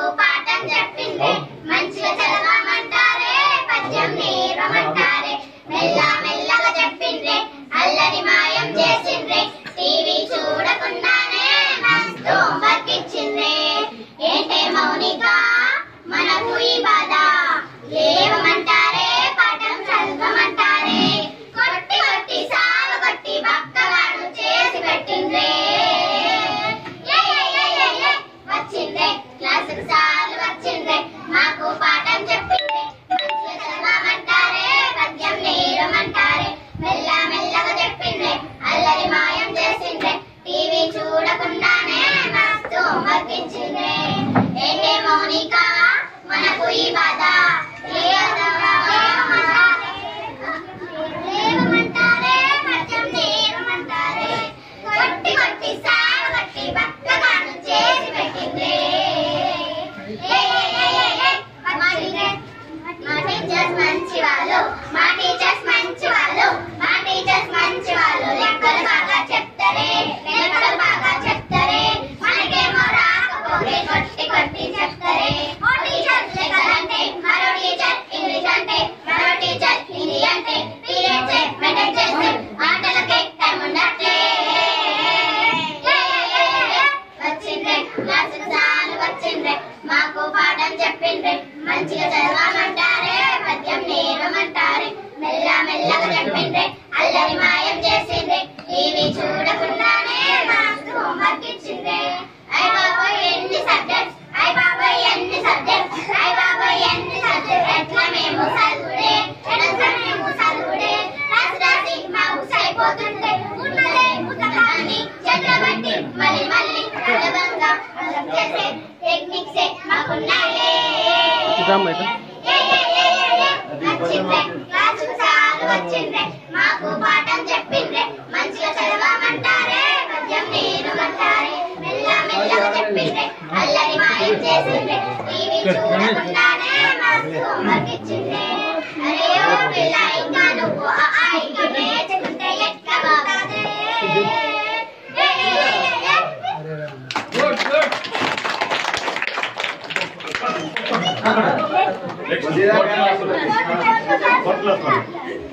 మాకు పాఠం చెప్పిందే మంచిగా చదవమంటారే పద్యం నేర్వమంటారే మెల్ల మెల్లగా చెప్పిందే అల్లరి మాయం చేసిండ్రే టీవీ చూడకుండానే మస్తు హోంవర్క్ ఇచ్చిండ్రే ఏంటే మౌనిక మనకు ఈ బాధ లేవమంటారే పాఠం చదవమంటారే కొట్టి కొట్టి సాగు కొట్టి బక్కగాడు చేసి పెట్టిండ్రే ఏ, ఏ, ఏ, ఏ, ఏ, వచ్చిండ్రే క్లాసుకు సార్లు వచ్చిండ్రే మాకు పాఠం చెప్పిండ్రే మంచిగా చదవమంటారే పద్యం నేరమంటారే మెల్ల మెల్లగా చెప్పిండ్రే అల్లరి మాయం చేసిండ్రే టీవీ చూడకుండానే మస్తు హోంవర్క్ ఇచ్చిండ్రే ఏంటే మౌనిక మనకు ఈ బాధ లేవమంటారే పద్యం నేరమంటారే కొట్టి కొట్టి సాగు కొట్టి బక్కగాను చేసి పెట్టిండ్రే ఏ, ఏ, ఏ, ఏ, ఏ, వచ్చిండ్రే. మా టీచర్స్ మంచి వాళ్ళు మా టీచర్స్ మంచి వాళ్ళు మా టీచర్స్ మంచి వాళ్ళు లెక్కలు బాగా చెప్తారే లెక్కలు బాగా చెప్తారే మనకేమో రాకపోతే కొట్టి కొట్టి చెప్తారే ఓ టీచర్ లెక్కలంటే మరో టీచర్ ఇంగ్లీష్ అంటే మరో టీచర్ హిందీ అంటే పీరియడ్స్ మెయింటైన్ చేస్తే ఆటలకే టైం ఉండట్లే ఏ, ఏ, ఏ, ఏ, ఏ, వచ్చిండ్రే క్లాసుకు చాలు వచ్చిండ్రే మాకు పాఠం చెప్పిండ్రే మంచిగా చదవమంటారే పద్యం నేరమంటారే మెల్ల మెల్లగా చెప్పిండ్రే అల్లరి మాయం చేసిండ్రే టీవీ చూడకుండానే మాకు హోంవర్క్ ఇచ్చిండ్రే అయ్ బాబోయ్ ఎన్ని సబ్జెక్ట్స్ అయ్ బాబోయ్ ఎన్ని సబ్జెక్ట్స్ అయ్ బాబోయ్ ఎన్ని సబ్జెక్ట్స్ ఎట్లా మేము చదువుడే ఎట్లా మేము చదువుడే రాసి రాసి మా ఉసైపోతుండే ఉన్నదే పుస్తకాన్ని చదవబట్టి మళ్ళీ మళ్ళీ చదవంగా అర్థం చేసే టెక్నిక్సే మాకున్నాయే ఇదమ్మా ఇటు. ఏ, ఏ, ఏ, ఏ, ఏ, వచ్చిండ్రే క్లాసుకు చాలు వచ్చిండ్రే మాకు పాఠం చెప్పిండ్రే మంచిగా చదవమంటారే పద్యం నేరుమంటారే మెల్ల మెల్లగా చెప్పిండ్రే అల్లరి మాయం చేసిండ్రే టీవీ చూడకుండానే మాకు హోంవర్క్ ఇచ్చిండ్రే అరే ఓ పిల్ల ఇంకా నువ్వు ఆ ఆ ఇంకా నేర్చుకుంటే ఎట్లా పోతాదే ఏ, ఏ, ఏ, ఏ, ఏ. కొద్దిగా